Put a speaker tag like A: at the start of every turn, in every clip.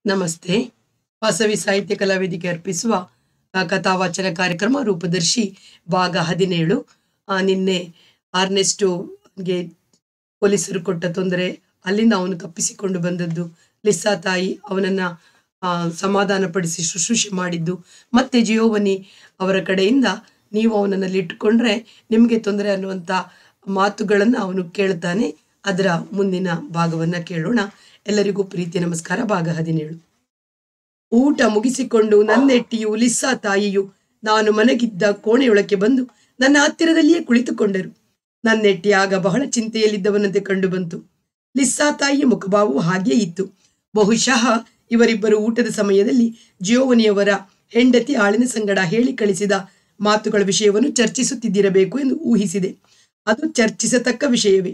A: ನಮಸ್ತೆ ವಾಸವಿ ಸಾಹಿತ್ಯ ಕಲಾವೇದಿಕೆ ಅರ್ಪಿಸುವ ಆ, ಕಥಾವಾಚನ ಕಾರ್ಯಕ್ರಮ ರೂಪದರ್ಶಿ ಭಾಗ ಹದಿನೇಳು ಆ, ನಿನ್ನೆ ಆರ್ನೆಸ್ಟೋಗೆ ಪೊಲೀಸರು ಕೊಟ್ಟ ತೊಂದರೆ ಅಲ್ಲಿಂದ ಅವನು ತಪ್ಪಿಸಿಕೊಂಡು ಬಂದದ್ದು ಲಿಸ್ಸಾ ತಾಯಿ ಅವನನ್ನ ಆ, ಸಮಾಧಾನಪಡಿಸಿ ಶುಶ್ರೂಷೆ ಮಾಡಿದ್ದು ಮತ್ತೆ ಜಿಯೋವನಿ ಅವರ ಕಡೆಯಿಂದ ನೀವು ಅವನನ್ನಲ್ಲಿ ಇಟ್ಟುಕೊಂಡ್ರೆ ನಿಮಗೆ ತೊಂದರೆ ಅನ್ನುವಂಥ ಮಾತುಗಳನ್ನು ಅವನು ಕೇಳ್ತಾನೆ ಅದರ ಮುಂದಿನ ಭಾಗವನ್ನ ಕೇಳೋಣ ಎಲ್ಲರಿಗೂ ಪ್ರೀತಿಯ ನಮಸ್ಕಾರ ಭಾಗ ಹದಿನೇಳು ಊಟ ಮುಗಿಸಿಕೊಂಡು ನನ್ನೆಟ್ಟಿಯು ಲಿಸ್ಸಾ ತಾಯಿಯು ನಾನು ಮನಗಿದ್ದ ಕೋಣೆಯೊಳಕ್ಕೆ ಬಂದು ನನ್ನ ಹತ್ತಿರದಲ್ಲಿಯೇ ಕುಳಿತುಕೊಂಡರು ನನ್ನೆಟ್ಟಿ ಆಗ ಬಹಳ ಚಿಂತೆಯಲ್ಲಿದ್ದವನಂತೆ ಕಂಡು ಬಂತು ಲಿಸ್ಸಾ ತಾಯಿಯ ಮುಖಭಾವವು ಹಾಗೇ ಇತ್ತು ಬಹುಶಃ ಇವರಿಬ್ಬರು ಊಟದ ಸಮಯದಲ್ಲಿ ಜಿಯೋವನಿಯವರ ಹೆಂಡತಿ ಆಳಿನ ಸಂಗಡ ಹೇಳಿ ಕಳಿಸಿದ ಮಾತುಗಳ ವಿಷಯವನ್ನು ಚರ್ಚಿಸುತ್ತಿದ್ದಿರಬೇಕು ಎಂದು ಊಹಿಸಿದೆ ಅದು ಚರ್ಚಿಸತಕ್ಕ ವಿಷಯವೇ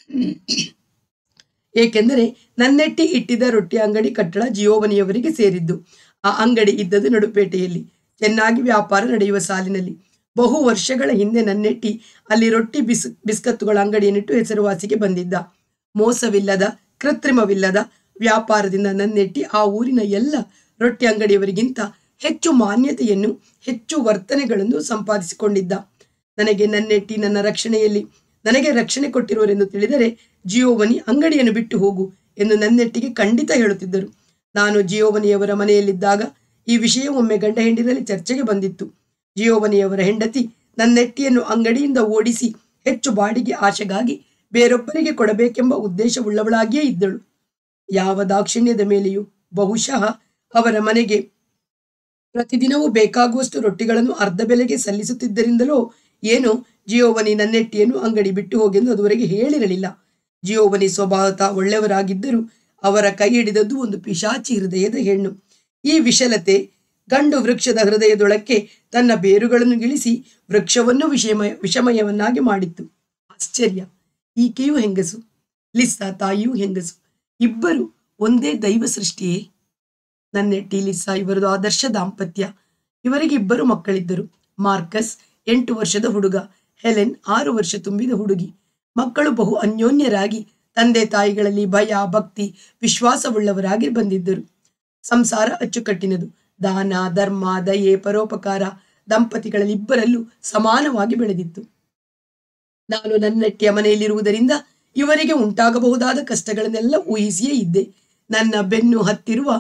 A: ಏಕೆಂದರೆ ನನ್ನೆಟ್ಟಿ ಇಟ್ಟಿದ್ದ ರೊಟ್ಟಿ ಅಂಗಡಿ ಕಟ್ಟಡ ಜಿಯೋವನಿಯವರಿಗೆ ಸೇರಿದ್ದು ಆ ಅಂಗಡಿ ಇದ್ದದ್ದು ನಡುಪೇಟೆಯಲ್ಲಿ ಚೆನ್ನಾಗಿ ವ್ಯಾಪಾರ ನಡೆಯುವ ಸಾಲಿನಲ್ಲಿ ಬಹು ವರ್ಷಗಳ ಹಿಂದೆ ನನ್ನೆಟ್ಟಿ ಅಲ್ಲಿ ರೊಟ್ಟಿ ಬಿಸ್ ಬಿಸ್ಕತ್ತುಗಳ ಅಂಗಡಿಯನ್ನಿಟ್ಟು ಹೆಸರುವಾಸಿಗೆ ಬಂದಿದ್ದ ಮೋಸವಿಲ್ಲದ ಕೃತ್ರಿಮವಿಲ್ಲದ ವ್ಯಾಪಾರದಿಂದ ನನ್ನೆಟ್ಟಿ ಆ ಊರಿನ ಎಲ್ಲ ರೊಟ್ಟಿ ಅಂಗಡಿಯವರಿಗಿಂತ ಹೆಚ್ಚು ಮಾನ್ಯತೆಯನ್ನು ಹೆಚ್ಚು ವರ್ತನೆಗಳನ್ನು ಸಂಪಾದಿಸಿಕೊಂಡಿದ್ದ ನನಗೆ ನನ್ನೆಟ್ಟಿ ನನ್ನ ರಕ್ಷಣೆಯಲ್ಲಿ ನನಗೆ ರಕ್ಷಣೆ ಕೊಟ್ಟಿರುವರೆಂದು ತಿಳಿದರೆ ಜಿಯೋವನಿ ಅಂಗಡಿಯನ್ನು ಬಿಟ್ಟು ಹೋಗು ಎಂದು ನನ್ನೆಟ್ಟಿಗೆ ಖಂಡಿತ ಹೇಳುತ್ತಿದ್ದರು ನಾನು ಜಿಯೋವನಿಯವರ ಮನೆಯಲ್ಲಿದ್ದಾಗ ಈ ವಿಷಯ ಒಮ್ಮೆ ಗಂಡ ಹೆಂಡಿನಲ್ಲಿ ಚರ್ಚೆಗೆ ಬಂದಿತ್ತು ಜಿಯೋವನಿಯವರ ಹೆಂಡತಿ ನನ್ನೆಟ್ಟಿಯನ್ನು ಅಂಗಡಿಯಿಂದ ಓಡಿಸಿ ಹೆಚ್ಚು ಬಾಡಿಗೆ ಆಶೆಗಾಗಿ ಬೇರೊಬ್ಬರಿಗೆ ಕೊಡಬೇಕೆಂಬ ಉದ್ದೇಶವುಳ್ಳವಳಾಗಿಯೇ ಇದ್ದಳು ಯಾವ ದಾಕ್ಷಿಣ್ಯದ ಮೇಲೆಯೂ ಬಹುಶಃ ಅವರ ಮನೆಗೆ ಪ್ರತಿದಿನವೂ ಬೇಕಾಗುವಷ್ಟು ರೊಟ್ಟಿಗಳನ್ನು ಅರ್ಧ ಬೆಲೆಗೆ ಸಲ್ಲಿಸುತ್ತಿದ್ದರಿಂದಲೋ ಏನೋ ಜಿಯೋವನಿ ನನ್ನೆಟ್ಟಿಯನ್ನು ಅಂಗಡಿ ಬಿಟ್ಟು ಹೋಗೆಂದು ಅದುವರೆಗೆ ಹೇಳಿರಲಿಲ್ಲ ಜಿಯೋವನಿ ಸ್ವಭಾವತಃ ಒಳ್ಳೆಯವರಾಗಿದ್ದರೂ ಅವರ ಕೈ ಹಿಡಿದದ್ದು ಒಂದು ಪಿಶಾಚಿ ಹೃದಯದ ಹೆಣ್ಣು ಈ ವಿಶಲತೆ ಗಂಡು ವೃಕ್ಷದ ಹೃದಯದೊಳಕ್ಕೆ ತನ್ನ ಬೇರುಗಳನ್ನು ಇಳಿಸಿ ವೃಕ್ಷವನ್ನು ವಿಷಮಯ ವಿಷಮಯವನ್ನಾಗಿ ಮಾಡಿತ್ತು ಆಶ್ಚರ್ಯ ಈಕೆಯೂ ಹೆಂಗಸು ಲಿಸ್ಸಾ ತಾಯಿಯೂ ಹೆಂಗಸು ಇಬ್ಬರು ಒಂದೇ ದೈವ ಸೃಷ್ಟಿಯೇ ನನ್ನೆಟ್ಟಿ ಲಿಸ್ಸಾ ಇವರದು ಆದರ್ಶ ದಾಂಪತ್ಯ ಇವರಿಗೆ ಇಬ್ಬರು ಮಕ್ಕಳಿದ್ದರು ಮಾರ್ಕಸ್ ಎಂಟು ವರ್ಷದ ಹುಡುಗ ಹೆಲೆನ್ ಆರು ವರ್ಷ ತುಂಬಿದ ಹುಡುಗಿ ಮಕ್ಕಳು ಬಹು ಅನ್ಯೋನ್ಯರಾಗಿ ತಂದೆ ತಾಯಿಗಳಲ್ಲಿ ಭಯ ಭಕ್ತಿ ವಿಶ್ವಾಸವುಳ್ಳವರಾಗಿ ಬಂದಿದ್ದರು ಸಂಸಾರ ಅಚ್ಚುಕಟ್ಟಿನದು ದಾನ ಧರ್ಮ ದಯೆ ಪರೋಪಕಾರ ದಂಪತಿಗಳಲ್ಲಿ ಇಬ್ಬರಲ್ಲೂ ಸಮಾನವಾಗಿ ಬೆಳೆದಿತ್ತು ನಾನು ನನ್ನೆಟ್ಟಿಯ ಮನೆಯಲ್ಲಿರುವುದರಿಂದ ಇವರಿಗೆ ಉಂಟಾಗಬಹುದಾದ ಕಷ್ಟಗಳನ್ನೆಲ್ಲ ಊಹಿಸಿಯೇ ಇದ್ದೆ ನನ್ನ ಬೆನ್ನು ಹತ್ತಿರುವ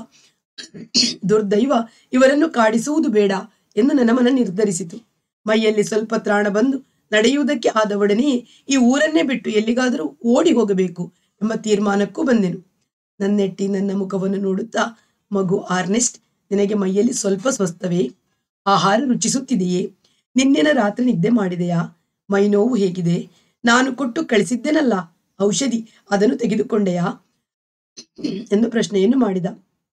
A: ದುರ್ದೈವ ಇವರನ್ನು ಕಾಡಿಸುವುದು ಬೇಡ ಎಂದು ನನ್ನ ಮನ ನಿರ್ಧರಿಸಿತು ಮೈಯಲ್ಲಿ ಸ್ವಲ್ಪ ತ್ರಾಣ ಬಂದು ನಡೆಯುವುದಕ್ಕೆ ಆದವೊಡನೆಯೇ ಈ ಊರನ್ನೇ ಬಿಟ್ಟು ಎಲ್ಲಿಗಾದರೂ ಓಡಿ ಹೋಗಬೇಕು ಎಂಬ ತೀರ್ಮಾನಕ್ಕೂ ಬಂದೆನು ನನ್ನೆಟ್ಟಿ ನನ್ನ ಮುಖವನ್ನು ನೋಡುತ್ತಾ ಮಗು ಆರ್ನೆಸ್ಟ್ ನಿನಗೆ ಮೈಯಲ್ಲಿ ಸ್ವಲ್ಪ ಸ್ವಸ್ಥವೇ ಆಹಾರ ರುಚಿಸುತ್ತಿದೆಯೇ ನಿನ್ನೆನ ರಾತ್ರಿ ನಿದ್ದೆ ಮಾಡಿದೆಯಾ ಮೈ ನೋವು ಹೇಗಿದೆ ನಾನು ಕೊಟ್ಟು ಕಳಿಸಿದ್ದೇನಲ್ಲ ಔಷಧಿ ಅದನ್ನು ತೆಗೆದುಕೊಂಡೆಯಾ ಎಂದು ಪ್ರಶ್ನೆಯನ್ನು ಮಾಡಿದ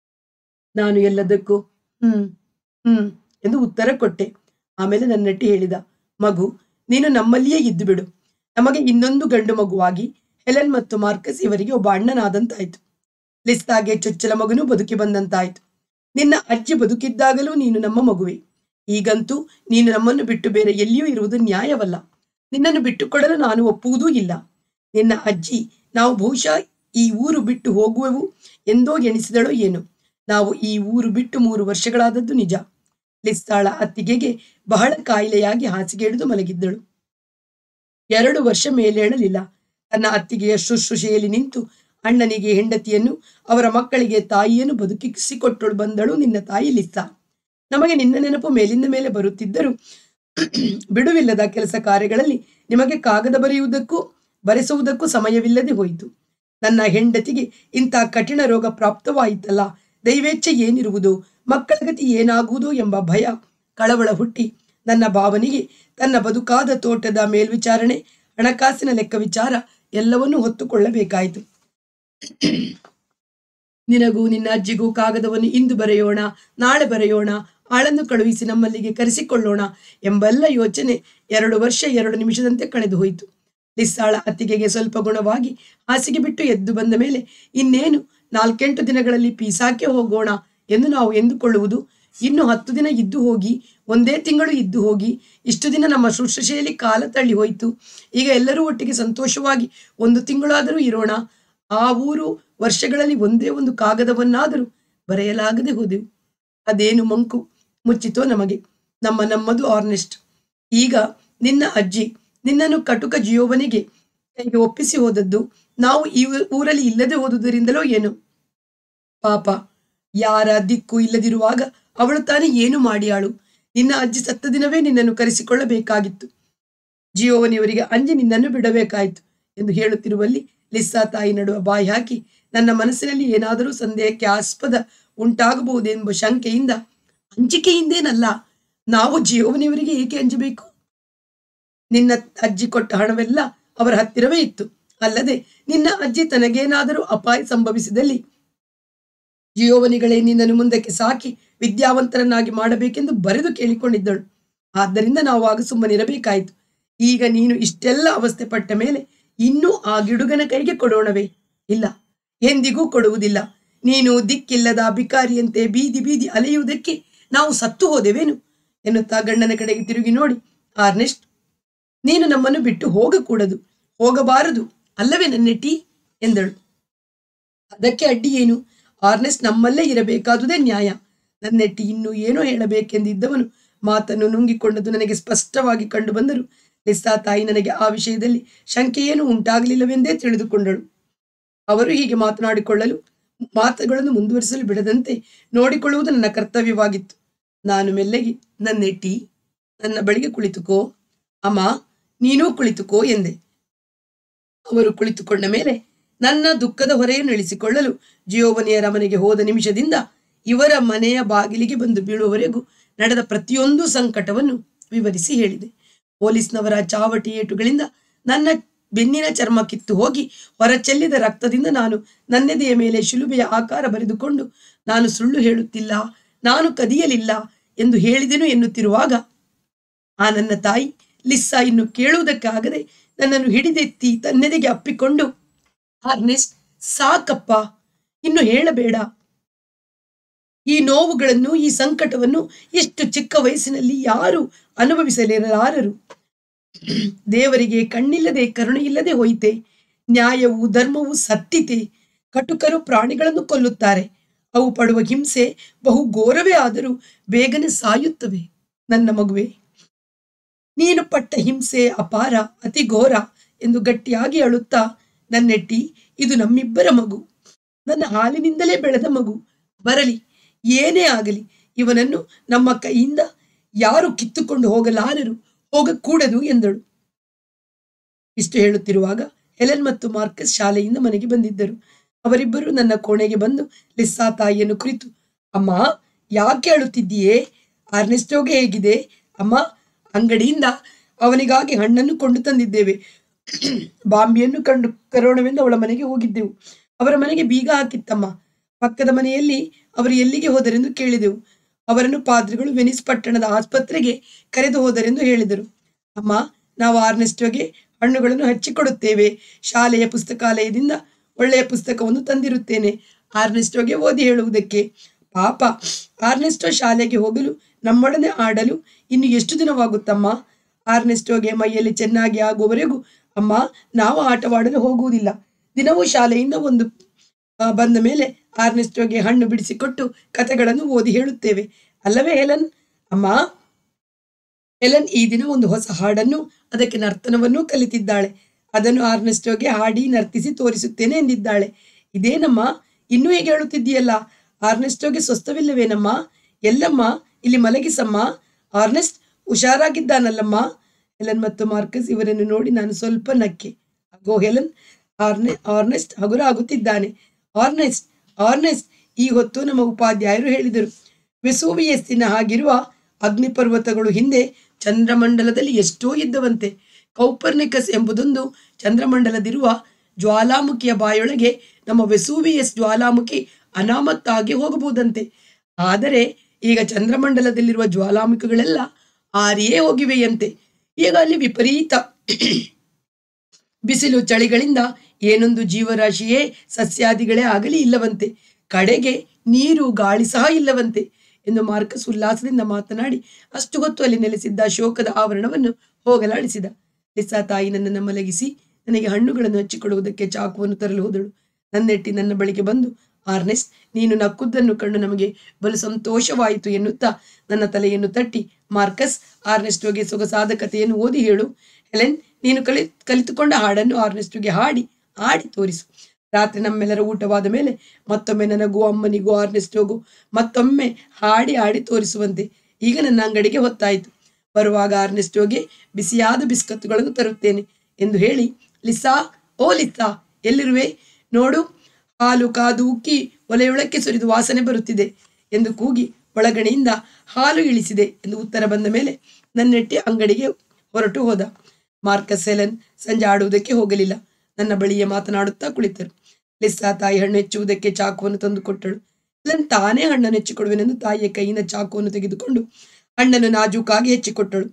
A: ನಾನು ಎಲ್ಲದಕ್ಕೂ ಹ್ಮ್ ಹ್ಮ್ ಎಂದು ಉತ್ತರ ಕೊಟ್ಟೆ ಆಮೇಲೆ ನನ್ನಟ್ಟಿ ಹೇಳಿದ ಮಗು ನೀನು ನಮ್ಮಲ್ಲಿಯೇ ಇದ್ದು ಬಿಡು ನಮಗೆ ಇನ್ನೊಂದು ಗಂಡು ಮಗುವಾಗಿ ಹೆಲೆನ್ ಮತ್ತು ಮಾರ್ಕಸ್ ಇವರಿಗೆ ಒಬ್ಬ ಅಣ್ಣನಾದಂತಾಯ್ತು ಲಿಸ್ತಾಗೆ ಚೊಚ್ಚಲ ಮಗನೂ ಬದುಕಿ ಬಂದಂತಾಯ್ತು ನಿನ್ನ ಅಜ್ಜಿ ಬದುಕಿದ್ದಾಗಲೂ ನೀನು ನಮ್ಮ ಮಗುವೆ ಈಗಂತೂ ನೀನು ನಮ್ಮನ್ನು ಬಿಟ್ಟು ಬೇರೆ ಎಲ್ಲಿಯೂ ಇರುವುದು ನ್ಯಾಯವಲ್ಲ ನಿನ್ನನ್ನು ಬಿಟ್ಟುಕೊಡಲು ನಾನು ಒಪ್ಪುವುದೂ ಇಲ್ಲ ನಿನ್ನ ಅಜ್ಜಿ ನಾವು ಬಹುಶಃ ಈ ಊರು ಬಿಟ್ಟು ಹೋಗುವೆವು ಎಂದೋ ಎಣಿಸಿದಳೋ ಏನು ನಾವು ಈ ಊರು ಬಿಟ್ಟು ಮೂರು ವರ್ಷಗಳಾದದ್ದು ನಿಜ ಲಿಸ್ತಾಳ ಅತ್ತಿಗೆಗೆ ಬಹಳ ಕಾಯಿಲೆಯಾಗಿ ಹಾಸಿಗೆ ಹಿಡಿದು ಮಲಗಿದ್ದಳು ಎರಡು ವರ್ಷ ಮೇಲೇಳಲಿಲ್ಲ ತನ್ನ ಅತ್ತಿಗೆಯ ಶುಶ್ರೂಷೆಯಲ್ಲಿ ನಿಂತು ಅಣ್ಣನಿಗೆ ಹೆಂಡತಿಯನ್ನು ಅವರ ಮಕ್ಕಳಿಗೆ ತಾಯಿಯನ್ನು ಬದುಕಿಸಿಕೊಟ್ಟಳು ಬಂದಳು ನಿನ್ನ ತಾಯಿ ಲಿಸ್ಸಾ ನಮಗೆ ನಿನ್ನ ನೆನಪು ಮೇಲಿಂದ ಮೇಲೆ ಬರುತ್ತಿದ್ದರೂ ಬಿಡುವಿಲ್ಲದ ಕೆಲಸ ಕಾರ್ಯಗಳಲ್ಲಿ ನಿಮಗೆ ಕಾಗದ ಬರೆಯುವುದಕ್ಕೂ ಬರೆಸುವುದಕ್ಕೂ ಸಮಯವಿಲ್ಲದೆ ಹೋಯಿತು ನನ್ನ ಹೆಂಡತಿಗೆ ಇಂಥ ಕಠಿಣ ರೋಗ ಪ್ರಾಪ್ತವಾಯಿತಲ್ಲ ದೈವೇಚ್ಛೆ ಏನಿರುವುದು ಮಕ್ಕಳ ಗತಿ ಏನಾಗುವುದೋ ಎಂಬ ಭಯ ಕಳವಳ ಹುಟ್ಟಿ ನನ್ನ ಭಾವನಿಗೆ ತನ್ನ ಬದುಕಾದ ತೋಟದ ಮೇಲ್ವಿಚಾರಣೆ ಹಣಕಾಸಿನ ಲೆಕ್ಕ ವಿಚಾರ ಎಲ್ಲವನ್ನೂ ಹೊತ್ತುಕೊಳ್ಳಬೇಕಾಯಿತು ನಿನಗೂ ನಿನ್ನ ಅಜ್ಜಿಗೂ ಕಾಗದವನ್ನು ಇಂದು ಬರೆಯೋಣ ನಾಳೆ ಬರೆಯೋಣ ಆಳನ್ನು ಕಳುಹಿಸಿ ನಮ್ಮಲ್ಲಿಗೆ ಕರೆಸಿಕೊಳ್ಳೋಣ ಎಂಬೆಲ್ಲ ಯೋಚನೆ ಎರಡು ವರ್ಷ ಎರಡು ನಿಮಿಷದಂತೆ ಕಳೆದು ಹೋಯಿತು ಲಿಸ್ಸಾಳ ಅತ್ತಿಗೆಗೆ ಸ್ವಲ್ಪ ಗುಣವಾಗಿ ಹಾಸಿಗೆ ಬಿಟ್ಟು ಎದ್ದು ಬಂದ ಮೇಲೆ ಇನ್ನೇನು ನಾಲ್ಕೆಂಟು ದಿನಗಳಲ್ಲಿ ಪೀಸಾಕ್ಕೆ ಹೋಗೋಣ ಎಂದು ನಾವು ಎಂದುಕೊಳ್ಳುವುದು ಇನ್ನು ಹತ್ತು ದಿನ ಇದ್ದು ಹೋಗಿ ಒಂದೇ ತಿಂಗಳು ಇದ್ದು ಹೋಗಿ ಇಷ್ಟು ದಿನ ನಮ್ಮ ಶುಶ್ರೂಷೆಯಲ್ಲಿ ಕಾಲ ತಳ್ಳಿ ಹೋಯಿತು ಈಗ ಎಲ್ಲರೂ ಒಟ್ಟಿಗೆ ಸಂತೋಷವಾಗಿ ಒಂದು ತಿಂಗಳಾದರೂ ಇರೋಣ ಆ ಊರು ವರ್ಷಗಳಲ್ಲಿ ಒಂದೇ ಒಂದು ಕಾಗದವನ್ನಾದರೂ ಬರೆಯಲಾಗದೆ ಹೋದೆವು ಅದೇನು ಮಂಕು ಮುಚ್ಚಿತೋ ನಮಗೆ ನಮ್ಮ ನಮ್ಮದು ಆರ್ನೆಸ್ಟ್ ಈಗ ನಿನ್ನ ಅಜ್ಜಿ ನಿನ್ನನ್ನು ಕಟುಕ ಜಿಯೋವನಿಗೆ ಕೈಗೆ ಒಪ್ಪಿಸಿ ಹೋದದ್ದು ನಾವು ಈ ಊ- ಊರಲ್ಲಿ ಇಲ್ಲದೆ ಹೋದುದರಿಂದಲೋ ಏನು ಪಾಪ ಯಾರ ದಿಕ್ಕು ಇಲ್ಲದಿರುವಾಗ ಅವಳು ತಾನೇ ಏನು ಮಾಡಿಯಾಳು ನಿನ್ನ ಅಜ್ಜಿ ಸತ್ತ ದಿನವೇ ನಿನ್ನನ್ನು ಕರೆಸಿಕೊಳ್ಳಬೇಕಾಗಿತ್ತು ಜಿಯೋವನಿಯವರಿಗೆ ಅಂಜಿ ನಿನ್ನನ್ನು ಬಿಡಬೇಕಾಯಿತು ಎಂದು ಹೇಳುತ್ತಿರುವಲ್ಲಿ ಲಿಸ್ಸಾ ತಾಯಿ ನಡುವ ಬಾಯಿ ಹಾಕಿ ನನ್ನ ಮನಸ್ಸಿನಲ್ಲಿ ಏನಾದರೂ ಸಂದೇಹಕ್ಕೆ ಆಸ್ಪದ ಉಂಟಾಗಬಹುದೆಂಬ ಶಂಕೆಯಿಂದ ಅಂಜಿಕೆಯಿಂದೇನಲ್ಲ ನಾವು ಜಿಯೋವನಿಯವರಿಗೆ ಏಕೆ ಅಂಜಬೇಕು ನಿನ್ನ ಅಜ್ಜಿ ಕೊಟ್ಟ ಹಣವೆಲ್ಲ ಅವರ ಹತ್ತಿರವೇ ಇತ್ತು ಅಲ್ಲದೆ ನಿನ್ನ ಅಜ್ಜಿ ತನಗೇನಾದರೂ ಅಪಾಯ ಸಂಭವಿಸಿದಲ್ಲಿ ಜಿಯೋವನಿಗಳೇ ನಿನ್ನನ್ನು ಮುಂದಕ್ಕೆ ಸಾಕಿ ವಿದ್ಯಾವಂತರನ್ನಾಗಿ ಮಾಡಬೇಕೆಂದು ಬರೆದು ಕೇಳಿಕೊಂಡಿದ್ದಳು ಆದ್ದರಿಂದ ನಾವು ಆಗ ಸುಮ್ಮನಿರಬೇಕಾಯಿತು ಈಗ ನೀನು ಇಷ್ಟೆಲ್ಲ ಅವಸ್ಥೆ ಪಟ್ಟ ಮೇಲೆ ಇನ್ನೂ ಆ ಗಿಡುಗನ ಕೈಗೆ ಕೊಡೋಣವೇ ಇಲ್ಲ ಎಂದಿಗೂ ಕೊಡುವುದಿಲ್ಲ ನೀನು ದಿಕ್ಕಿಲ್ಲದ ಬಿಕಾರಿಯಂತೆ ಬೀದಿ ಬೀದಿ ಅಲೆಯುವುದಕ್ಕೆ ನಾವು ಸತ್ತು ಹೋದೆವೇನು ಎನ್ನುತ್ತಾ ಗಂಡನ ಕಡೆಗೆ ತಿರುಗಿ ನೋಡಿ ಆರ್ನೆಸ್ಟ್ ನೀನು ನಮ್ಮನ್ನು ಬಿಟ್ಟು ಹೋಗಕೂಡದು ಹೋಗಬಾರದು ಅಲ್ಲವೇ ನನ್ನೆಟ್ಟಿ ಎಂದಳು ಅದಕ್ಕೆ ಅಡ್ಡಿ ಏನು ಆರ್ನೆಸ್ಟ್ ನಮ್ಮಲ್ಲೇ ಇರಬೇಕಾದುದೇ ನ್ಯಾಯ ನನ್ನೆಟ್ಟಿ ಇನ್ನೂ ಏನೋ ಹೇಳಬೇಕೆಂದಿದ್ದವನು ಮಾತನ್ನು ನುಂಗಿಕೊಂಡದ್ದು ನನಗೆ ಸ್ಪಷ್ಟವಾಗಿ ಕಂಡು ಬಂದರು ಲಿಸ್ಸಾ ತಾಯಿ ನನಗೆ ಆ ವಿಷಯದಲ್ಲಿ ಶಂಕೆಯೇನು ಉಂಟಾಗಲಿಲ್ಲವೆಂದೇ ತಿಳಿದುಕೊಂಡಳು ಅವರು ಹೀಗೆ ಮಾತನಾಡಿಕೊಳ್ಳಲು ಮಾತುಗಳನ್ನು ಮುಂದುವರಿಸಲು ಬಿಡದಂತೆ ನೋಡಿಕೊಳ್ಳುವುದು ನನ್ನ ಕರ್ತವ್ಯವಾಗಿತ್ತು ನಾನು ಮೆಲ್ಲಗೆ ನನ್ನೆಟ್ಟಿ ನನ್ನ ಬಳಿಗೆ ಕುಳಿತುಕೋ ಅಮ್ಮ ನೀನೂ ಕುಳಿತುಕೋ ಎಂದೆ ಅವರು ಕುಳಿತುಕೊಂಡ ಮೇಲೆ ನನ್ನ ದುಃಖದ ಹೊರೆಯನ್ನು ಇಳಿಸಿಕೊಳ್ಳಲು ಜಿಯೋವನಿಯರ ಮನೆಗೆ ಹೋದ ನಿಮಿಷದಿಂದ ಇವರ ಮನೆಯ ಬಾಗಿಲಿಗೆ ಬಂದು ಬೀಳುವವರೆಗೂ ನಡೆದ ಪ್ರತಿಯೊಂದು ಸಂಕಟವನ್ನು ವಿವರಿಸಿ ಹೇಳಿದೆ ಪೊಲೀಸ್ನವರ ಚಾವಟಿ ಏಟುಗಳಿಂದ ನನ್ನ ಬೆನ್ನಿನ ಚರ್ಮ ಕಿತ್ತು ಹೋಗಿ ಹೊರಚೆಲ್ಲಿದ ರಕ್ತದಿಂದ ನಾನು ನನ್ನೆದೆಯ ಮೇಲೆ ಶಿಲುಬೆಯ ಆಕಾರ ಬರೆದುಕೊಂಡು ನಾನು ಸುಳ್ಳು ಹೇಳುತ್ತಿಲ್ಲ ನಾನು ಕದಿಯಲಿಲ್ಲ ಎಂದು ಹೇಳಿದೆನು ಎನ್ನುತ್ತಿರುವಾಗ ಆ ನನ್ನ ತಾಯಿ ಲಿಸ್ಸಾ ಇನ್ನು ಕೇಳುವುದಕ್ಕಾಗದೆ ನನ್ನನ್ನು ಹಿಡಿದೆತ್ತಿ ತನ್ನೆದೆಗೆ ಅಪ್ಪಿಕೊಂಡು ಆರ್ನೆಸ್ಟ್ ಸಾಕಪ್ಪ ಇನ್ನು ಹೇಳಬೇಡ ಈ ನೋವುಗಳನ್ನು ಈ ಸಂಕಟವನ್ನು ಇಷ್ಟು ಚಿಕ್ಕ ವಯಸ್ಸಿನಲ್ಲಿ ಯಾರು ಅನುಭವಿಸಲಿರಲಾರರು ದೇವರಿಗೆ ಕಣ್ಣಿಲ್ಲದೆ ಕರುಣೆ ಇಲ್ಲದೆ ಹೋಯಿತೆ ನ್ಯಾಯವು ಧರ್ಮವು ಸತ್ತಿತೆ ಕಟುಕರು ಪ್ರಾಣಿಗಳನ್ನು ಕೊಲ್ಲುತ್ತಾರೆ ಅವು ಪಡುವ ಹಿಂಸೆ ಬಹು ಘೋರವೇ ಆದರೂ ಬೇಗನೆ ಸಾಯುತ್ತವೆ ನನ್ನ ಮಗುವೆ ನೀನು ಪಟ್ಟ ಹಿಂಸೆ ಅಪಾರ ಅತಿ ಘೋರ ಎಂದು ಗಟ್ಟಿಯಾಗಿ ಅಳುತ್ತಾ ನನ್ನೆಟ್ಟಿ ಇದು ನಮ್ಮಿಬ್ಬರ ಮಗು ನನ್ನ ಹಾಲಿನಿಂದಲೇ ಬೆಳೆದ ಮಗು ಬರಲಿ ಏನೇ ಆಗಲಿ ಇವನನ್ನು ನಮ್ಮ ಕೈಯಿಂದ ಯಾರು ಕಿತ್ತುಕೊಂಡು ಹೋಗಲಾರರು ಹೋಗಕೂಡದು ಎಂದಳು ಇಷ್ಟು ಹೇಳುತ್ತಿರುವಾಗ ಹೆಲೆನ್ ಮತ್ತು ಮಾರ್ಕಸ್ ಶಾಲೆಯಿಂದ ಮನೆಗೆ ಬಂದಿದ್ದರು ಅವರಿಬ್ಬರು ನನ್ನ ಕೋಣೆಗೆ ಬಂದು ಲಿಸ್ಸಾ ತಾಯಿಯನ್ನು ಕುರಿತು ಅಮ್ಮ ಯಾಕೆ ಅಳುತ್ತಿದ್ದೀಯೇ ಆರ್ನೆಸ್ಟೋಗೆ ಹೇಗಿದೆ ಅಮ್ಮ ಅಂಗಡಿಯಿಂದ ಅವನಿಗಾಗಿ ಹಣ್ಣನ್ನು ಕೊಂಡು ತಂದಿದ್ದೇವೆ ಬಾಂಬಿಯನ್ನು ಕಂಡು ಕರೋಣವೆಂದು ಅವಳ ಮನೆಗೆ ಹೋಗಿದ್ದೆವು ಅವರ ಮನೆಗೆ ಬೀಗ ಹಾಕಿತ್ತಮ್ಮ ಪಕ್ಕದ ಮನೆಯಲ್ಲಿ ಅವರು ಎಲ್ಲಿಗೆ ಹೋದರೆಂದು ಕೇಳಿದೆವು ಅವರನ್ನು ಪಾದ್ರಿಗಳು ವೆನಿಸ್ ಪಟ್ಟಣದ ಆಸ್ಪತ್ರೆಗೆ ಕರೆದು ಹೋದರೆಂದು ಹೇಳಿದರು ಅಮ್ಮ ನಾವು ಆರ್ನೆಸ್ಟೋಗೆ ಹಣ್ಣುಗಳನ್ನು ಹಚ್ಚಿಕೊಡುತ್ತೇವೆ ಶಾಲೆಯ ಪುಸ್ತಕಾಲಯದಿಂದ ಒಳ್ಳೆಯ ಪುಸ್ತಕವನ್ನು ತಂದಿರುತ್ತೇನೆ ಆರ್ನೆಸ್ಟೋಗೆ ಓದಿ ಹೇಳುವುದಕ್ಕೆ ಪಾಪ ಆರ್ನೆಸ್ಟೋ ಶಾಲೆಗೆ ಹೋಗಲು ನಮ್ಮೊಡನೆ ಆಡಲು ಇನ್ನು ಎಷ್ಟು ದಿನವಾಗುತ್ತಮ್ಮ ಆರ್ನೆಸ್ಟೋಗೆ ಮೈಯಲ್ಲಿ ಚೆನ್ನಾಗಿ ಆಗುವವರೆಗೂ ಅಮ್ಮ ನಾವು ಆಟವಾಡಲು ಹೋಗುವುದಿಲ್ಲ ದಿನವೂ ಶಾಲೆಯಿಂದ ಒಂದು ಆ, ಬಂದ ಮೇಲೆ ಆರ್ನೆಸ್ಟೋಗೆ ಹಣ್ಣು ಬಿಡಿಸಿಕೊಟ್ಟು ಕಥೆಗಳನ್ನು ಓದಿ ಹೇಳುತ್ತೇವೆ ಅಲ್ಲವೇ ಹೆಲನ್ ಅಮ್ಮ ಹೆಲನ್ ಈ ದಿನ ಒಂದು ಹೊಸ ಹಾಡನ್ನು ಅದಕ್ಕೆ ನರ್ತನವನ್ನೂ ಕಲಿತಿದ್ದಾಳೆ ಅದನ್ನು ಆರ್ನೆಸ್ಟೋಗೆ ಹಾಡಿ ನರ್ತಿಸಿ ತೋರಿಸುತ್ತೇನೆ ಎಂದಿದ್ದಾಳೆ ಇದೇನಮ್ಮ ಇನ್ನೂ ಹೇಗೆ ಹೇಳುತ್ತಿದ್ದೀಯಲ್ಲ ಆರ್ನೆಸ್ಟೋಗೆ ಸ್ವಸ್ಥವಿಲ್ಲವೇನಮ್ಮ ಎಲ್ಲಮ್ಮ ಇಲ್ಲಿ ಮಲಗಿಸಮ್ಮ ಆರ್ನೆಸ್ಟ್ ಹುಷಾರಾಗಿದ್ದಾನಲ್ಲಮ್ಮ ಹೆಲನ್ ಮತ್ತು ಮಾರ್ಕಸ್ ಇವರನ್ನು ನೋಡಿ ನಾನು ಸ್ವಲ್ಪ ನಕ್ಕೆ ಅಗೋ ಹೆಲನ್ ಆರ್ನೆ ಆರ್ನೆಸ್ಟ್ ಹಗುರ ಆಗುತ್ತಿದ್ದಾನೆ ಆರ್ನೆಸ್ಟ್ ಆರ್ನೆಸ್ಟ್ ಈ ಹೊತ್ತು ನಮ್ಮ ಉಪಾಧ್ಯಾಯರು ಹೇಳಿದರು ವೆಸೂವಿಯಸ್ಸಿನ ಹಾಗಿರುವ ಅಗ್ನಿಪರ್ವತಗಳು ಹಿಂದೆ ಚಂದ್ರಮಂಡಲದಲ್ಲಿ ಎಷ್ಟೋ ಇದ್ದವಂತೆ ಕೌಪರ್ನಿಕಸ್ ಎಂಬುದೊಂದು ಚಂದ್ರಮಂಡಲದಿರುವ ಜ್ವಾಲಾಮುಖಿಯ ಬಾಯೊಳಗೆ ನಮ್ಮ ವೆಸೂವಿಯಸ್ ಜ್ವಾಲಾಮುಖಿ ಅನಾಮತ್ತಾಗಿ ಹೋಗಬಹುದಂತೆ ಆದರೆ ಈಗ ಚಂದ್ರಮಂಡಲದಲ್ಲಿರುವ ಜ್ವಾಲಾಮುಖಿಗಳೆಲ್ಲ ಆರಿಯೇ ಹೋಗಿವೆಯಂತೆ ಈಗ ಅಲ್ಲಿ ವಿಪರೀತ ಬಿಸಿಲು ಚಳಿಗಳಿಂದ ಏನೊಂದು ಜೀವರಾಶಿಯೇ ಸಸ್ಯಾದಿಗಳೇ ಆಗಲಿ ಇಲ್ಲವಂತೆ ಕಡೆಗೆ ನೀರು ಗಾಳಿ ಸಹ ಇಲ್ಲವಂತೆ ಎಂದು ಮಾರ್ಕಸ್ ಉಲ್ಲಾಸದಿಂದ ಮಾತನಾಡಿ ಅಷ್ಟು ಹೊತ್ತು ಅಲ್ಲಿ ನೆಲೆಸಿದ್ದ ಶೋಕದ ಆವರಣವನ್ನು ಹೋಗಲಾಡಿಸಿದ ಲಿಸಾ ತಾಯಿ ನನ್ನನ್ನು ಮಲಗಿಸಿ ನನಗೆ ಹಣ್ಣುಗಳನ್ನು ಹಚ್ಚಿಕೊಡುವುದಕ್ಕೆ ಚಾಕುವನ್ನು ತರಲು ಹೋದಳು ನನ್ನೆಟ್ಟಿ ನನ್ನ ಬಳಿಗೆ ಬಂದು ಆರ್ನೆಸ್ಟ್ ನೀನು ನಕ್ಕುದನ್ನು ಕಂಡು ನಮಗೆ ಬಲು ಸಂತೋಷವಾಯಿತು ಎನ್ನುತ್ತಾ ನನ್ನ ತಲೆಯನ್ನು ತಟ್ಟಿ ಮಾರ್ಕಸ್ ಆರ್ನೆಸ್ಟೋಗೆ ಸೊಗಸಾದ ಕಥೆಯನ್ನು ಓದಿ ಹೇಳು ಹೆಲೆನ್ ನೀನು ಕಲಿ ಕಲಿತುಕೊಂಡ ಹಾಡನ್ನು ಆರ್ನೆಸ್ಟೋಗೆ ಹಾಡಿ ಹಾಡಿ ತೋರಿಸು ರಾತ್ರಿ ನಮ್ಮೆಲ್ಲರ ಊಟವಾದ ಮೇಲೆ ಮತ್ತೊಮ್ಮೆ ನನಗೂ ಅಮ್ಮನಿಗೂ ಆರ್ನೆಸ್ಟೋಗೂ ಮತ್ತೊಮ್ಮೆ ಹಾಡಿ ಹಾಡಿ ತೋರಿಸುವಂತೆ ಈಗ ನನ್ನ ಅಂಗಡಿಗೆ ಹೊತ್ತಾಯಿತು ಬರುವಾಗ ಆರ್ನೆಸ್ಟೋಗೆ ಬಿಸಿಯಾದ ಬಿಸ್ಕತ್ತುಗಳನ್ನು ತರುತ್ತೇನೆ ಎಂದು ಹೇಳಿ ಲಿಸಾ ಓ ಲಿಸಾ ಎಲ್ಲಿರುವೆ ನೋಡು ಹಾಲು ಕಾದು ಉಕ್ಕಿ ಒಲೆಯೊಳಕ್ಕೆ ಸುರಿದು ವಾಸನೆ ಬರುತ್ತಿದೆ ಎಂದು ಕೂಗಿ ಒಳಗಣೆಯಿಂದ ಹಾಲು ಇಳಿಸಿದೆ ಎಂದು ಉತ್ತರ ಬಂದ ಮೇಲೆ ನನ್ನೆಟ್ಟಿ ಅಂಗಡಿಗೆ ಹೊರಟು ಹೋದ ಮಾರ್ಕಸ್ ಹೆಲೆನ್ ಸಂಜೆ ಆಡುವುದಕ್ಕೆ ಹೋಗಲಿಲ್ಲ ನನ್ನ ಬಳಿಯೇ ಮಾತನಾಡುತ್ತಾ ಕುಳಿತರು ಲಿಸ್ಸಾ ತಾಯಿ ಹಣ್ಣು ಹೆಚ್ಚುವುದಕ್ಕೆ ಚಾಕುವನ್ನು ತಂದು ಕೊಟ್ಟಳು ಹೆಲೆನ್ ತಾನೇ ಹಣ್ಣನ್ನು ಹೆಚ್ಚಿಕೊಡುವೆನೆಂದು ತಾಯಿಯ ಕೈಯಿಂದ ಚಾಕುವನ್ನು ತೆಗೆದುಕೊಂಡು ಹಣ್ಣನ್ನು ನಾಜೂಕಾಗಿ ಹೆಚ್ಚಿಕೊಟ್ಟಳು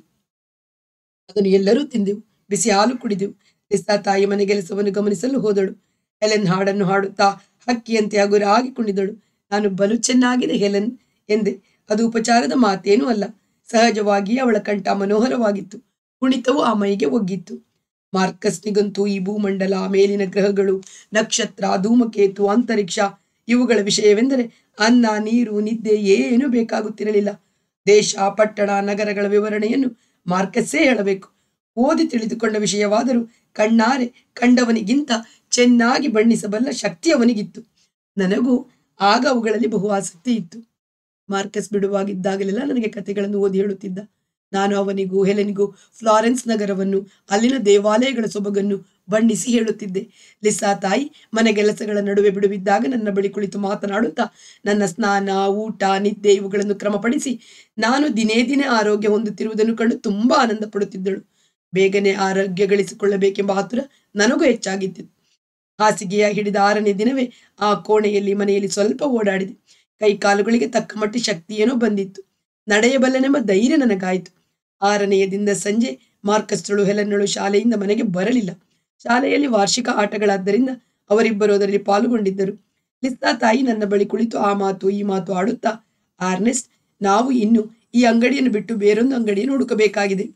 A: ಅದನ್ನು ಎಲ್ಲರೂ ತಿಂದೆವು ಬಿಸಿ ಹಾಲು ಕುಡಿದೆವು ಲಿಸ್ಸಾ ತಾಯಿ ಮನೆ ಕೆಲಸವನ್ನು ಗಮನಿಸಲು ಹೋದಳು ಹೆಲೆನ್ ಹಾಡನ್ನು ಹಾಡುತ್ತಾ ಹಕ್ಕಿಯಂತೆ ಹಗುರಾಗಿ ಕುಣಿದಳು ನಾನು ಬಲು ಚೆನ್ನಾಗಿದೆ ಹೆಲೆನ್ ಎಂದೆ ಅದು ಉಪಚಾರದ ಮಾತೇನೂ ಅಲ್ಲ ಸಹಜವಾಗಿ ಅವಳ ಕಂಠ ಮನೋಹರವಾಗಿತ್ತು ಕುಣಿತವು ಆ ಮೈಗೆ ಒಗ್ಗಿತ್ತು ಮಾರ್ಕಸ್ನಿಗಂತೂ ಈ ಭೂಮಂಡಲ ಮೇಲಿನ ಗ್ರಹಗಳು ನಕ್ಷತ್ರ ಧೂಮಕೇತು ಅಂತರಿಕ್ಷ ಇವುಗಳ ವಿಷಯವೆಂದರೆ ಅನ್ನ ನೀರು ನಿದ್ದೆ ಏನೂ ಬೇಕಾಗುತ್ತಿರಲಿಲ್ಲ ದೇಶ ಪಟ್ಟಣ ನಗರಗಳ ವಿವರಣೆಯನ್ನು ಮಾರ್ಕಸ್ಸೇ ಹೇಳಬೇಕು ಓದಿ ತಿಳಿದುಕೊಂಡ ವಿಷಯವಾದರೂ ಕಣ್ಣಾರೆ ಕಂಡವನಿಗಿಂತ ಚೆನ್ನಾಗಿ ಬಣ್ಣಿಸಬಲ್ಲ ಶಕ್ತಿ ಅವನಿಗಿತ್ತು ನನಗೂ ಆಗ ಅವುಗಳಲ್ಲಿ ಬಹು ಆಸಕ್ತಿ ಇತ್ತು ಮಾರ್ಕಸ್ ಬಿಡುವಾಗಿದ್ದಾಗಲೆಲ್ಲ ನನಗೆ ಕಥೆಗಳನ್ನು ಓದಿ ಹೇಳುತ್ತಿದ್ದ ನಾನು ಅವನಿಗೂ ಹೆಲೆನಿಗೂ ಫ್ಲಾರೆನ್ಸ್ ನಗರವನ್ನು ಅಲ್ಲಿನ ದೇವಾಲಯಗಳ ಸೊಬಗನ್ನು ಬಣ್ಣಿಸಿ ಹೇಳುತ್ತಿದ್ದೆ ಲಿಸಾ ತಾಯಿ ಮನೆಗೆಲಸಗಳ ನಡುವೆ ಬಿಡುವಿದ್ದಾಗ ನನ್ನ ಬಳಿ ಕುಳಿತು ಮಾತನಾಡುತ್ತಾ ನನ್ನ ಸ್ನಾನ ಊಟ ನಿದ್ದೆ ಇವುಗಳನ್ನು ಕ್ರಮಪಡಿಸಿ ನಾನು ದಿನೇ ದಿನೇ ಆರೋಗ್ಯ ಹೊಂದುತ್ತಿರುವುದನ್ನು ಕಂಡು ತುಂಬಾ ಆನಂದ ಪಡುತ್ತಿದ್ದಳು ಬೇಗನೆ ಆರೋಗ್ಯ ಗಳಿಸಿಕೊಳ್ಳಬೇಕೆಂಬ ಆತುರ ನನಗೂ ಹೆಚ್ಚಾಗಿತ್ತು ಹಾಸಿಗೆಯ ಹಿಡಿದ ಆರನೇ ದಿನವೇ ಆ ಕೋಣೆಯಲ್ಲಿ ಮನೆಯಲ್ಲಿ ಸ್ವಲ್ಪ ಓಡಾಡಿದೆ ಕೈ ಕಾಲುಗಳಿಗೆ ತಕ್ಕ ಮಟ್ಟಿ ಶಕ್ತಿಯೇನೋ ಬಂದಿತ್ತು ನಡೆಯಬಲ್ಲನೆಂಬ ಧೈರ್ಯ ನನಗಾಯಿತು ಆರನೆಯ ದಿನದ ಸಂಜೆ ಮಾರ್ಕಸ್ಟಳು ಹೆಲನ್ನಳು ಶಾಲೆಯಿಂದ ಮನೆಗೆ ಬರಲಿಲ್ಲ ಶಾಲೆಯಲ್ಲಿ ವಾರ್ಷಿಕ ಆಟಗಳಾದ್ದರಿಂದ ಅವರಿಬ್ಬರು ಅದರಲ್ಲಿ ಪಾಲ್ಗೊಂಡಿದ್ದರು ಲಿಸ್ತಾ ತಾಯಿ ನನ್ನ ಬಳಿ ಕುಳಿತು ಆ ಮಾತು ಈ ಮಾತು ಆಡುತ್ತಾ ಆರ್ನೆಸ್ಟ್ ನಾವು ಇನ್ನು ಈ ಅಂಗಡಿಯನ್ನು ಬಿಟ್ಟು ಬೇರೊಂದು ಅಂಗಡಿಯನ್ನು ಹುಡುಕಬೇಕಾಗಿದೆ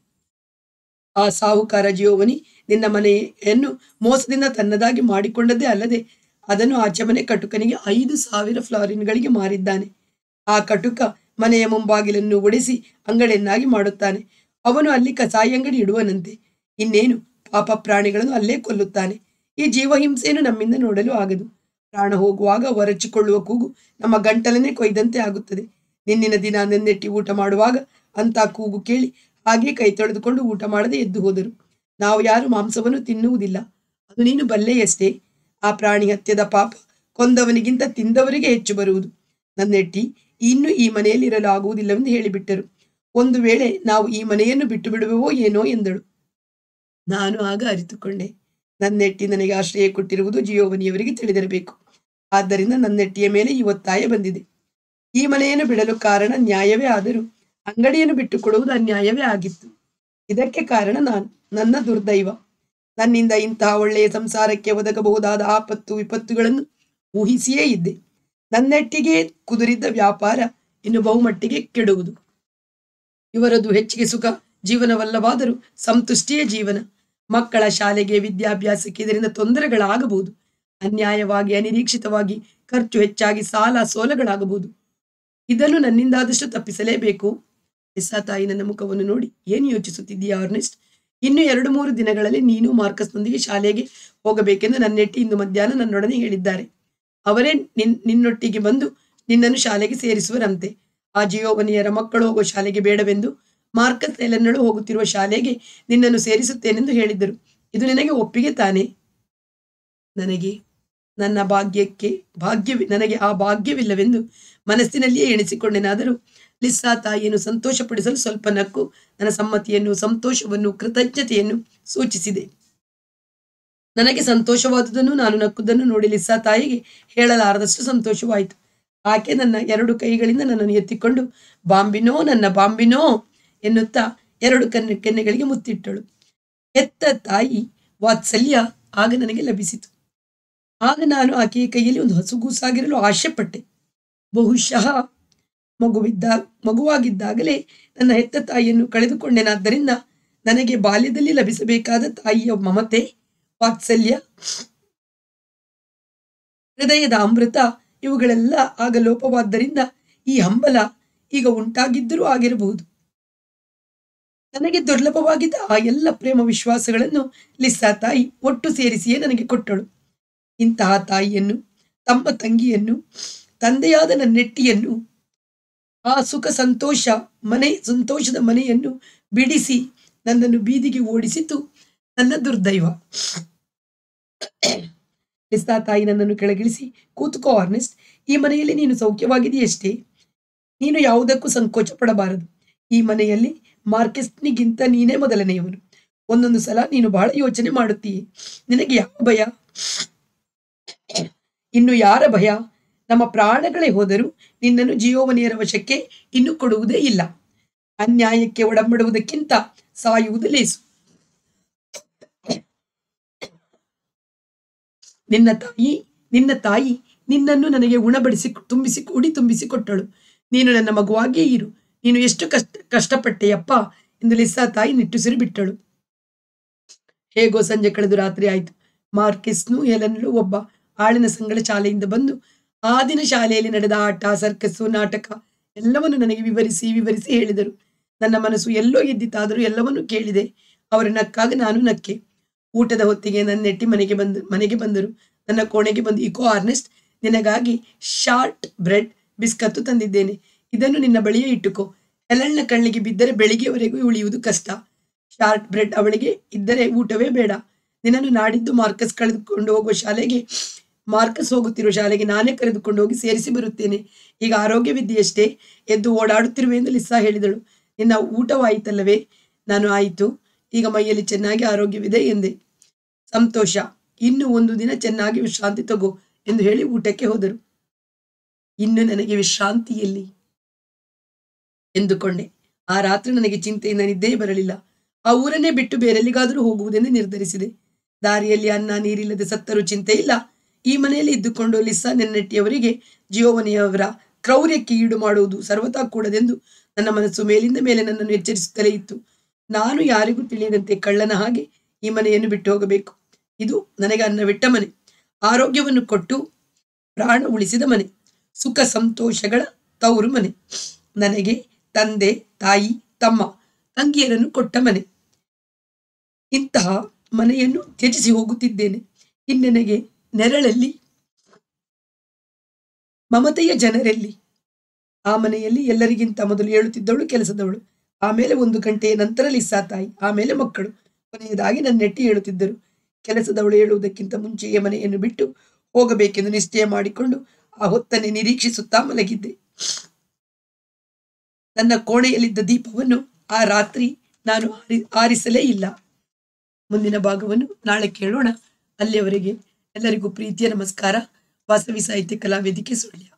A: ಆ ಸಾಹುಕಾರ ಜಿಯೋವನಿ ನಿನ್ನ ಮನೆಯನ್ನು ಮೋಸದಿಂದ ತನ್ನದಾಗಿ ಮಾಡಿಕೊಂಡದ್ದೇ ಅಲ್ಲದೆ ಅದನ್ನು ಆಚೆ ಮನೆ ಕಟುಕನಿಗೆ ಐದು ಸಾವಿರ ಫ್ಲಾರಿನ್ಗಳಿಗೆ ಮಾರಿದ್ದಾನೆ ಆ ಕಟುಕ ಮನೆಯ ಮುಂಬಾಗಿಲನ್ನು ಒಡೆಸಿ ಅಂಗಡಿಯನ್ನಾಗಿ ಮಾಡುತ್ತಾನೆ ಅವನು ಅಲ್ಲಿ ಕಸಾಯಿ ಅಂಗಡಿ ಇಡುವನಂತೆ ಇನ್ನೇನು ಪಾಪ ಪ್ರಾಣಿಗಳನ್ನು ಅಲ್ಲೇ ಕೊಲ್ಲುತ್ತಾನೆ ಈ ಜೀವಹಿಂಸೆಯನ್ನು ನಮ್ಮಿಂದ ನೋಡಲು ಆಗದು ಪ್ರಾಣ ಹೋಗುವಾಗ ಹೊರಚಿಕೊಳ್ಳುವ ಕೂಗು ನಮ್ಮ ಗಂಟಲನ್ನೇ ಕೊಯ್ದಂತೆ ಆಗುತ್ತದೆ ನಿನ್ನಿನ ದಿನ ನೆನ್ನೆಟ್ಟಿ ಊಟ ಮಾಡುವಾಗ ಅಂತ ಕೂಗು ಕೇಳಿ ಹಾಗೆ ಕೈ ತೊಳೆದುಕೊಂಡು ಊಟ ಮಾಡದೆ ಎದ್ದು ಹೋದರು ನಾವು ಯಾರು ಮಾಂಸವನ್ನು ತಿನ್ನುವುದಿಲ್ಲ ಅದು ನೀನು ಬಲ್ಲೆಯಷ್ಟೇ ಆ ಪ್ರಾಣಿ ಹತ್ಯದ ಪಾಪ ಕೊಂದವನಿಗಿಂತ ತಿಂದವರಿಗೆ ಹೆಚ್ಚು ಬರುವುದು ನನ್ನೆಟ್ಟಿ ಇನ್ನು ಈ ಮನೆಯಲ್ಲಿ ಇರಲು ಆಗುವುದಿಲ್ಲವೆಂದು ಹೇಳಿಬಿಟ್ಟರು ಒಂದು ವೇಳೆ ನಾವು ಈ ಮನೆಯನ್ನು ಬಿಟ್ಟು ಬಿಡುವೆವೋ ಏನೋ ಎಂದಳು ನಾನು ಆಗ ಅರಿತುಕೊಂಡೆ ನನ್ನೆಟ್ಟಿ ನನಗೆ ಆಶ್ರಯ ಕೊಟ್ಟಿರುವುದು ಜಿಯೋವನಿಯವರಿಗೆ ತಿಳಿದಿರಬೇಕು ಆದ್ದರಿಂದ ನನ್ನೆಟ್ಟಿಯ ಮೇಲೆ ಈ ಒತ್ತಾಯ ಬಂದಿದೆ ಈ ಮನೆಯನ್ನು ಬಿಡಲು ಕಾರಣ ನ್ಯಾಯವೇ ಆದರೂ ಅಂಗಡಿಯನ್ನು ಬಿಟ್ಟು ಕೊಡುವುದು ಅನ್ಯಾಯವೇ ಆಗಿತ್ತು ಇದಕ್ಕೆ ಕಾರಣ ನಾನು ನನ್ನ ದುರ್ದೈವ ನನ್ನಿಂದ ಇಂತಹ ಒಳ್ಳೆಯ ಸಂಸಾರಕ್ಕೆ ಒದಗಬಹುದಾದ ಆಪತ್ತು ವಿಪತ್ತುಗಳನ್ನು ಊಹಿಸಿಯೇ ಇದ್ದೆ ನನ್ನೆಟ್ಟಿಗೆ ಕುದುರಿದ್ದ ವ್ಯಾಪಾರ ಇನ್ನು ಬಹುಮಟ್ಟಿಗೆ ಕೆಡುವುದು ಇವರದು ಹೆಚ್ಚಿಗೆ ಸುಖ ಜೀವನವಲ್ಲವಾದರೂ ಸಂತುಷ್ಟಿಯೇ ಜೀವನ ಮಕ್ಕಳ ಶಾಲೆಗೆ ವಿದ್ಯಾಭ್ಯಾಸಕ್ಕೆ ಇದರಿಂದ ತೊಂದರೆಗಳಾಗಬಹುದು ಅನ್ಯಾಯವಾಗಿ ಅನಿರೀಕ್ಷಿತವಾಗಿ ಖರ್ಚು ಹೆಚ್ಚಾಗಿ ಸಾಲ ಸೋಲಗಳಾಗಬಹುದು ಇದನ್ನು ನನ್ನಿಂದಾದಷ್ಟು ತಪ್ಪಿಸಲೇಬೇಕು ಲಿಸಾ ತಾಯಿ ನನ್ನ ಮುಖವನ್ನು ನೋಡಿ ಏನು ಯೋಚಿಸುತ್ತಿದ್ದೀಯಾ ಅರ್ನೆಸ್ಟ್ ಇನ್ನು ಎರಡು ಮೂರು ದಿನಗಳಲ್ಲಿ ನೀನು ಮಾರ್ಕಸ್ನೊಂದಿಗೆ ಶಾಲೆಗೆ ಹೋಗಬೇಕೆಂದು ನನ್ನೆಟ್ಟಿ ಇಂದು ಮಧ್ಯಾಹ್ನ ನನ್ನೊಡನೆ ಹೇಳಿದ್ದಾರೆ ಅವರೇ ನಿನ್ ನಿನ್ನೊಟ್ಟಿಗೆ ಬಂದು ನಿನ್ನನ್ನು ಶಾಲೆಗೆ ಸೇರಿಸುವರಂತೆ ಆ ಜಿಯೋವನಿಯರ ಮಕ್ಕಳು ಹೋಗುವ ಶಾಲೆಗೆ ಬೇಡವೆಂದು ಮಾರ್ಕಸ್ ಎಲೆನ್ನಳು ಹೋಗುತ್ತಿರುವ ಶಾಲೆಗೆ ನಿನ್ನನ್ನು ಸೇರಿಸುತ್ತೇನೆಂದು ಹೇಳಿದ್ದರು ಇದು ನಿನಗೆ ಒಪ್ಪಿಗೆ ತಾನೇ ನನಗೆ ನನ್ನ ಭಾಗ್ಯಕ್ಕೆ ಭಾಗ್ಯವಿ ನನಗೆ ಆ ಭಾಗ್ಯವಿಲ್ಲವೆಂದು ಮನಸ್ಸಿನಲ್ಲಿಯೇ ಎಣಿಸಿಕೊಂಡೆನಾದರೂ ಲಿಸ್ಸಾ ತಾಯಿಯನ್ನು ಸಂತೋಷಪಡಿಸಲು ಸ್ವಲ್ಪ ನಕ್ಕು ನನ್ನ ಸಮ್ಮತಿಯನ್ನು ಸಂತೋಷವನ್ನು ಕೃತಜ್ಞತೆಯನ್ನು ಸೂಚಿಸಿದೆ ನನಗೆ ಸಂತೋಷವಾದುದನ್ನು ನಾನು ನಕ್ಕುದನ್ನು ನೋಡಿ ಲಿಸ್ಸಾ ತಾಯಿಗೆ ಹೇಳಲಾರದಷ್ಟು ಸಂತೋಷವಾಯಿತು ಆಕೆ ನನ್ನ ಎರಡು ಕೈಗಳಿಂದ ನನ್ನನ್ನು ಎತ್ತಿಕೊಂಡು ಬಾಂಬಿನೋ ನನ್ನ ಬಾಂಬಿನೋ ಎನ್ನುತ್ತಾ ಎರಡು ಕನ್ನೆ ಕೆನ್ನೆಗಳಿಗೆ ಮುತ್ತಿಟ್ಟಳು ಹೆತ್ತ ತಾಯಿ ವಾತ್ಸಲ್ಯ ಆಗ ನನಗೆ ಲಭಿಸಿತು ಆಗ ನಾನು ಆಕೆಯ ಕೈಯಲ್ಲಿ ಒಂದು ಹಸುಗೂಸಾಗಿರಲು ಆಶೆಪಟ್ಟೆ ಬಹುಶಃ ಮಗುವಿದ್ದ ಮಗುವಾಗಿದ್ದಾಗಲೇ ನನ್ನ ಹೆತ್ತ ತಾಯಿಯನ್ನು ಕಳೆದುಕೊಂಡೆನಾದ್ದರಿಂದ ನನಗೆ ಬಾಲ್ಯದಲ್ಲಿ ಲಭಿಸಬೇಕಾದ ತಾಯಿಯ ಮಮತೆ ವಾತ್ಸಲ್ಯ ಹೃದಯದ ಅಮೃತ ಇವುಗಳೆಲ್ಲ ಆಗ ಲೋಪವಾದ್ದರಿಂದ ಈ ಹಂಬಲ ಈಗ ಉಂಟಾಗಿದ್ದರೂ ಆಗಿರಬಹುದು ನನಗೆ ದುರ್ಲಭವಾಗಿದ್ದ ಆ ಎಲ್ಲ ಪ್ರೇಮ ವಿಶ್ವಾಸಗಳನ್ನು ಲಿಸ್ಸಾ ತಾಯಿ ಒಟ್ಟು ಸೇರಿಸಿಯೇ ನನಗೆ ಕೊಟ್ಟಳು ಇಂತಹ ತಾಯಿಯನ್ನು ತಮ್ಮ ತಂಗಿಯನ್ನು ತಂದೆಯಾದ ನನ್ನೆಟ್ಟಿಯನ್ನು ಆ ಸುಖ ಸಂತೋಷ ಮನೆ ಸಂತೋಷದ ಮನೆಯನ್ನು ಬಿಡಿಸಿ ನನ್ನನ್ನು ಬೀದಿಗೆ ಓಡಿಸಿತು ನನ್ನ ದುರ್ದೈವ ಲಿಸ್ಸಾ ತಾಯಿ ನನ್ನನ್ನು ಕೆಳಗಿಳಿಸಿ ಕೂತುಕೋ ಆರ್ನೆಸ್ಟ್ ಈ ಮನೆಯಲ್ಲಿ ನೀನು ಸೌಖ್ಯವಾಗಿದೆಯಷ್ಟೇ ನೀನು ಯಾವುದಕ್ಕೂ ಸಂಕೋಚ ಪಡಬಾರದು ಈ ಮನೆಯಲ್ಲಿ ಮಾರ್ಕೆಸ್ನಿಗಿಂತ ನೀನೇ ಮೊದಲನೆಯವನು ಒಂದೊಂದು ಸಲ ನೀನು ಬಹಳ ಯೋಚನೆ ಮಾಡುತ್ತೀಯೆ ನಿನಗೆ ಯಾವ ಭಯ ಇನ್ನು ಯಾರ ಭಯ ನಮ್ಮ ಪ್ರಾಣಗಳೇ ಹೋದರೂ ನಿನ್ನನ್ನು ಜಿಯೋವನಿಯರ ವಶಕ್ಕೆ ಇನ್ನು ಕೊಡುವುದೇ ಇಲ್ಲ ಅನ್ಯಾಯಕ್ಕೆ ಒಡಂಬಡುವುದಕ್ಕಿಂತ ಸಾಯುವುದು ಲೇಸು ನಿನ್ನ ತಾಯಿ ನಿನ್ನ ತಾಯಿ ನಿನ್ನನ್ನು ನನಗೆ ಉಣಬಡಿಸಿ ತುಂಬಿಸಿ ಕೂಡಿ ತುಂಬಿಸಿ ಕೊಟ್ಟಳು ನೀನು ನನ್ನ ಮಗುವಾಗಿಯೇ ಇರು ನೀನು ಎಷ್ಟು ಕಷ್ಟ ಕಷ್ಟಪಟ್ಟೆಯಪ್ಪ ಎಂದು ಲಿಸ್ಸಾ ತಾಯಿ ನಿಟ್ಟುಸಿರು ಬಿಟ್ಟಳು ಹೇಗೋ ಸಂಜೆ ಕಳೆದು ರಾತ್ರಿ ಆಯಿತು ಮಾರ್ಕಿಸ್ನು ಎಲನ್ಲು ಒಬ್ಬ ಆಳಿನ ಸಂಗಡ ಶಾಲೆಯಿಂದ ಬಂದು ಆ ದಿನ ಶಾಲೆಯಲ್ಲಿ ನಡೆದ ಆಟ ಸರ್ಕಸ್ಸು ನಾಟಕ ಎಲ್ಲವನ್ನು ನನಗೆ ವಿವರಿಸಿ ವಿವರಿಸಿ ಹೇಳಿದರು ನನ್ನ ಮನಸ್ಸು ಎಲ್ಲೋ ಎದ್ದಿತಾದರೂ ಎಲ್ಲವನ್ನೂ ಕೇಳಿದೆ ಅವರ ನಕ್ಕಾಗ ನಾನು ನಕ್ಕೆ ಊಟದ ಹೊತ್ತಿಗೆ ನನ್ನೆಟ್ಟಿ ಮನೆಗೆ ಬಂದು ಮನೆಗೆ ಬಂದರು ನನ್ನ ಕೋಣೆಗೆ ಬಂದು ಇಕೋ ಆರ್ನೆಸ್ಟ್ ನಿನಗಾಗಿ ಶಾರ್ಟ್ ಬ್ರೆಡ್ ಬಿಸ್ಕತ್ತು ತಂದಿದ್ದೇನೆ ಇದನ್ನು ನಿನ್ನ ಬಳಿಯೇ ಇಟ್ಟುಕೋ ಹೆಲಣ್ಣ ಕಣ್ಣಿಗೆ ಬಿದ್ದರೆ ಬೆಳಿಗ್ಗೆವರೆಗೂ ಉಳಿಯುವುದು ಕಷ್ಟ ಶಾರ್ಟ್ ಬ್ರೆಡ್ ಅವಳಿಗೆ ಇದ್ದರೆ ಊಟವೇ ಬೇಡ ನಿನ್ನನ್ನು ನಾಡಿದ್ದು ಮಾರ್ಕಸ್ ಕಳೆದುಕೊಂಡು ಹೋಗುವ ಶಾಲೆಗೆ ಮಾರ್ಕಸ್ ಹೋಗುತ್ತಿರುವ ಶಾಲೆಗೆ ನಾನೇ ಕರೆದುಕೊಂಡು ಹೋಗಿ ಸೇರಿಸಿ ಬರುತ್ತೇನೆ ಈಗ ಆರೋಗ್ಯವಿದೆಯಷ್ಟೇ ಎದ್ದು ಓಡಾಡುತ್ತಿರುವೆ ಎಂದು ಲಿಸ್ಸಾ ಹೇಳಿದಳು ನಿನ್ನ ಊಟವಾಯಿತಲ್ಲವೇ ನಾನು ಆಯಿತು ಈಗ ಮೈಯಲ್ಲಿ ಚೆನ್ನಾಗಿ ಆರೋಗ್ಯವಿದೆ ಎಂದೆ ಸಂತೋಷ ಇನ್ನು ಒಂದು ದಿನ ಚೆನ್ನಾಗಿ ವಿಶ್ರಾಂತಿ ತಗೋ ಎಂದು ಹೇಳಿ ಊಟಕ್ಕೆ ಹೋದರು ಇನ್ನು ನನಗೆ ವಿಶ್ರಾಂತಿಯಲ್ಲಿ ಎಂದುಕೊಂಡೆ ಆ ರಾತ್ರಿ ನನಗೆ ಚಿಂತೆಯಿಂದ ನಿದ್ದೆ ಬರಲಿಲ್ಲ ಆ ಊರನ್ನೇ ಬಿಟ್ಟು ಬೇರೆಲ್ಲಿಗಾದರೂ ಹೋಗುವುದೆಂದು ನಿರ್ಧರಿಸಿದೆ ದಾರಿಯಲ್ಲಿ ಅನ್ನ ನೀರಿಲ್ಲದೆ ಸತ್ತರೂ ಚಿಂತೆ ಇಲ್ಲ ಈ ಮನೆಯಲ್ಲಿ ಇದ್ದುಕೊಂಡು ಲಿಸ್ಸಾ ನೆನ್ನೆಟ್ಟಿಯವರಿಗೆ ಜಿಯೋವನಿಯವರ ಕ್ರೌರ್ಯಕ್ಕೆ ಈಡು ಮಾಡುವುದು ಸರ್ವತಾ ಕೂಡದೆಂದು ನನ್ನ ಮನಸ್ಸು ಮೇಲಿಂದ ಮೇಲೆ ನನ್ನನ್ನು ಎಚ್ಚರಿಸುತ್ತಲೇ ಇತ್ತು ನಾನು ಯಾರಿಗೂ ತಿಳಿಯದಂತೆ ಕಳ್ಳನ ಹಾಗೆ ಈ ಮನೆಯನ್ನು ಬಿಟ್ಟು ಹೋಗಬೇಕು ಇದು ನನಗೆ ಅನ್ನವಿಟ್ಟ ಮನೆ ಆರೋಗ್ಯವನ್ನು ಕೊಟ್ಟು ಪ್ರಾಣ ಉಳಿಸಿದ ಮನೆ ಸುಖ ಸಂತೋಷಗಳ ತವರು ಮನೆ ನನಗೆ ತಂದೆ ತಾಯಿ ತಮ್ಮ ತಂಗಿಯರನ್ನು ಕೊಟ್ಟ ಮನೆ ಇಂತಹ ಮನೆಯನ್ನು ತ್ಯಜಿಸಿ ಹೋಗುತ್ತಿದ್ದೇನೆ ಇನ್ನೆನಗೆ ನೆರಳಲ್ಲಿ ಮಮತೆಯ ಜನರಲ್ಲಿ ಆ ಮನೆಯಲ್ಲಿ ಎಲ್ಲರಿಗಿಂತ ಮೊದಲು ಹೇಳುತ್ತಿದ್ದವಳು ಕೆಲಸದವಳು ಆಮೇಲೆ ಒಂದು ಗಂಟೆಯ ನಂತರ ಲಿಸ್ಸಾ ತಾಯಿ ಆಮೇಲೆ ಮಕ್ಕಳು ಕೊನೆಯದಾಗಿ ನನ್ನ ನೆಟ್ಟಿ ಹೇಳುತ್ತಿದ್ದರು ಕೆಲಸದವಳು ಹೇಳುವುದಕ್ಕಿಂತ ಮುಂಚೆಯೇ ಮನೆಯನ್ನು ಬಿಟ್ಟು ಹೋಗಬೇಕೆಂದು ನಿಶ್ಚಯ ಮಾಡಿಕೊಂಡು ಆ ಹೊತ್ತನ್ನೇ ನಿರೀಕ್ಷಿಸುತ್ತಾ ಮಲಗಿದ್ದೆ ನನ್ನ ಕೋಣೆಯಲ್ಲಿದ್ದ ದೀಪವನ್ನು ಆ ರಾತ್ರಿ ನಾನು ಆರಿ ಆರಿಸಲೇ ಇಲ್ಲ ಮುಂದಿನ ಭಾಗವನ್ನು ನಾಳೆ ಕೇಳೋಣ ಅಲ್ಲಿಯವರೆಗೆ ಎಲ್ಲರಿಗೂ ಪ್ರೀತಿಯ ನಮಸ್ಕಾರ ವಾಸವಿ ಸಾಹಿತ್ಯ ಕಲಾವೇದಿಕೆ ಸುಳ್ಯ